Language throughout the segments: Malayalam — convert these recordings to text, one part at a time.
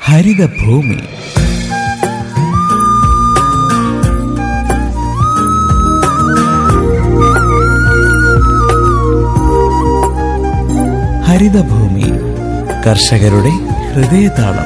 ഹരിതഭൂമി ഹരിതഭൂമി കർഷകരുടെ ഹൃദയതാളം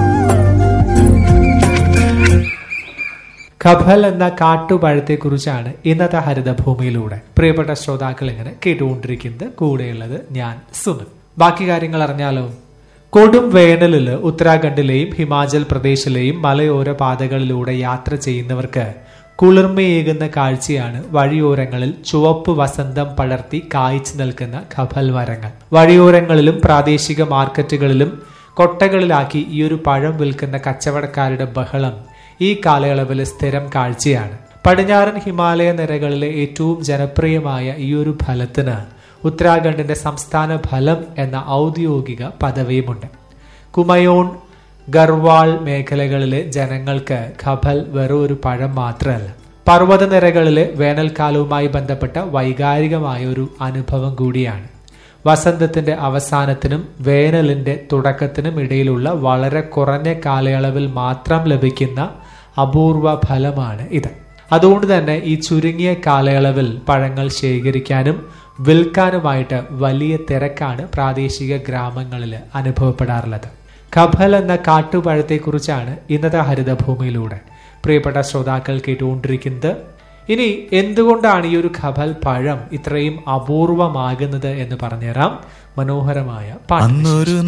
കഫൽ എന്ന കാട്ടുപഴത്തെക്കുറിച്ചാണ് ഇന്നത്തെ ഹരിതഭൂമിയിലൂടെ പ്രിയപ്പെട്ട ശ്രോതാക്കൾ ഇങ്ങനെ കേട്ടുകൊണ്ടിരിക്കുന്നത് കൂടെയുള്ളത് ഞാൻ സുനിൽ ബാക്കി കാര്യങ്ങൾ അറിഞ്ഞാലോ കൊടും വേനലിൽ ഉത്തരാഖണ്ഡിലെയും ഹിമാചൽ പ്രദേശിലെയും മലയോര പാതകളിലൂടെ യാത്ര ചെയ്യുന്നവർക്ക് കുളിർമയേകുന്ന കാഴ്ചയാണ് വഴിയോരങ്ങളിൽ ചുവപ്പ് വസന്തം പടർത്തി കായ്ച്ചു നിൽക്കുന്ന ഖഫൽ മരങ്ങൾ വഴിയോരങ്ങളിലും പ്രാദേശിക മാർക്കറ്റുകളിലും കൊട്ടകളിലാക്കി ഈ ഒരു പഴം വിൽക്കുന്ന കച്ചവടക്കാരുടെ ബഹളം ഈ കാലയളവിൽ സ്ഥിരം കാഴ്ചയാണ് പടിഞ്ഞാറൻ ഹിമാലയ നിരകളിലെ ഏറ്റവും ജനപ്രിയമായ ഈ ഒരു ഫലത്തിന് ഉത്തരാഖണ്ഡിന്റെ സംസ്ഥാന ഫലം എന്ന ഔദ്യോഗിക പദവിയുമുണ്ട് കുമയോൺ ഗർവാൾ മേഖലകളിലെ ജനങ്ങൾക്ക് ഖബൽ വെറും ഒരു പഴം മാത്രമല്ല പർവ്വതനിരകളിലെ വേനൽക്കാലവുമായി ബന്ധപ്പെട്ട വൈകാരികമായ ഒരു അനുഭവം കൂടിയാണ് വസന്തത്തിന്റെ അവസാനത്തിനും വേനലിന്റെ തുടക്കത്തിനും ഇടയിലുള്ള വളരെ കുറഞ്ഞ കാലയളവിൽ മാത്രം ലഭിക്കുന്ന അപൂർവ ഫലമാണ് ഇത് അതുകൊണ്ട് തന്നെ ഈ ചുരുങ്ങിയ കാലയളവിൽ പഴങ്ങൾ ശേഖരിക്കാനും വിൽക്കാനുമായിട്ട് വലിയ തിരക്കാണ് പ്രാദേശിക ഗ്രാമങ്ങളിൽ അനുഭവപ്പെടാറുള്ളത് കഫൽ എന്ന കാട്ടുപഴത്തെക്കുറിച്ചാണ് ഇന്നത്തെ ഹരിതഭൂമിയിലൂടെ പ്രിയപ്പെട്ട ശ്രോതാക്കൾ കേട്ടുകൊണ്ടിരിക്കുന്നത് ഇനി എന്തുകൊണ്ടാണ് ഈ ഒരു ഖബൽ പഴം ഇത്രയും അപൂർവമാകുന്നത് എന്ന് പറഞ്ഞുതരാം മനോഹരമായ പാട്ട് അന്നൊരു